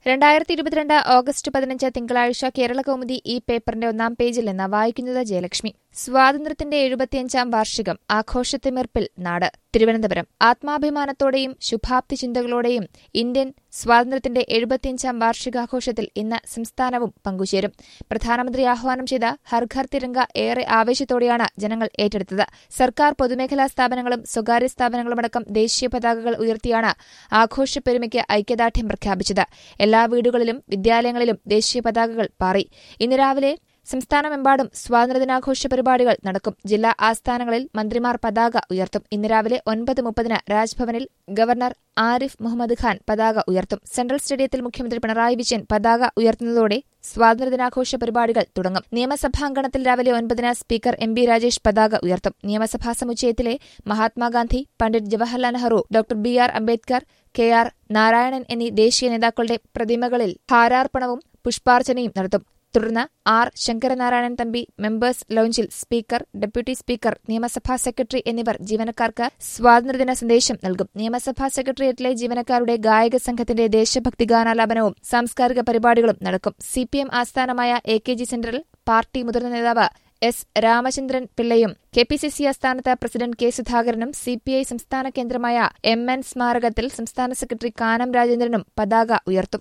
രണ്ടായിരത്തി ഇരുപത്തിരണ്ട് ഓഗസ്റ്റ് പതിനഞ്ച് തിങ്കളാഴ്ച കേരളകൗമുദി ഈ പേപ്പറിന്റെ ഒന്നാം പേജിൽ നിന്ന് വായിക്കുന്നത് ജയലക്ഷ്മി സ്വാതന്ത്ര്യത്തിന്റെ എഴുപത്തിയഞ്ചാം വാർഷികം ആഘോഷത്തിമിർപ്പിൽ നാട് തിരുവനന്തപുരം ആത്മാഭിമാനത്തോടെയും ശുഭാപ്തി ചിന്തകളോടെയും ഇന്ത്യൻ സ്വാതന്ത്ര്യത്തിന്റെ എഴുപത്തിയഞ്ചാം വാർഷികാഘോഷത്തിൽ ഇന്ന് സംസ്ഥാനവും പങ്കുചേരും പ്രധാനമന്ത്രി ആഹ്വാനം ചെയ്ത ഹർ ഘർ തിരങ്ക ഏറെ ആവേശത്തോടെയാണ് ജനങ്ങൾ ഏറ്റെടുത്തത് സർക്കാർ പൊതുമേഖലാ സ്ഥാപനങ്ങളും സ്വകാര്യ സ്ഥാപനങ്ങളുമടക്കം ദേശീയ പതാകകൾ ഉയർത്തിയാണ് ആഘോഷപ്പെരുമയ്ക്ക് ഐക്യദാർഢ്യം പ്രഖ്യാപിച്ചത് എല്ലാ വീടുകളിലും വിദ്യാലയങ്ങളിലും ദേശീയ പതാകകൾ പാറി ഇന്ന് രാവിലെ സംസ്ഥാനമെമ്പാടും സ്വാതന്ത്ര്യദിനാഘോഷ പരിപാടികൾ നടക്കും ജില്ലാ ആസ്ഥാനങ്ങളിൽ മന്ത്രിമാർ പതാക ഉയർത്തും ഇന്ന് രാവിലെ ഒൻപത് മുപ്പതിന് രാജ്ഭവനിൽ ഗവർണർ ആരിഫ് മുഹമ്മദ് ഖാൻ പതാക ഉയർത്തും സെൻട്രൽ സ്റ്റേഡിയത്തിൽ മുഖ്യമന്ത്രി പിണറായി വിജയൻ പതാക ഉയർത്തുന്നതോടെ സ്വാതന്ത്ര്യദിനാഘോഷ പരിപാടികൾ തുടങ്ങും നിയമസഭാംഗണത്തിൽ രാവിലെ ഒൻപതിന് സ്പീക്കർ എം ബി രാജേഷ് പതാക ഉയർത്തും നിയമസഭാ സമുച്ചയത്തിലെ Mahatma Gandhi Pandit Jawaharlal Nehru doctor B R Ambedkar K R Narayanan എന്നീ ദേശീയ നേതാക്കളുടെ പ്രതിമകളിൽ ഹാരാർപ്പണവും പുഷ്പാർച്ചനയും നടത്തും തുടർന്ന് ആർ ശങ്കരനാരായണൻ തമ്പി മെമ്പേഴ്സ് ലോഞ്ചിൽ സ്പീക്കർ ഡെപ്യൂട്ടി സ്പീക്കർ നിയമസഭാ സെക്രട്ടറി എന്നിവർ ജീവനക്കാർക്ക് സ്വാതന്ത്ര്യദിന സന്ദേശം നൽകും നിയമസഭാ സെക്രട്ടേറിയറ്റിലെ ജീവനക്കാരുടെ ഗായക സംഘത്തിന്റെ ദേശഭക്തി ഗാനാലാപനവും സാംസ്കാരിക പരിപാടികളും നടക്കും സിപിഎം ആസ്ഥാനമായ എ കെ ജി സെന്ററിൽ പാർട്ടി മുതിർന്ന നേതാവ് എസ് രാമചന്ദ്രൻ പിള്ളയും കെ പി സി സി ആസ്ഥാനത്ത് പ്രസിഡന്റ് കെ സുധാകരനും സി പി ഐ സംസ്ഥാന കേന്ദ്രമായ എം എൻ സ്മാരകത്തിൽ സംസ്ഥാന സെക്രട്ടറി കാനം രാജേന്ദ്രനും പതാക ഉയർത്തും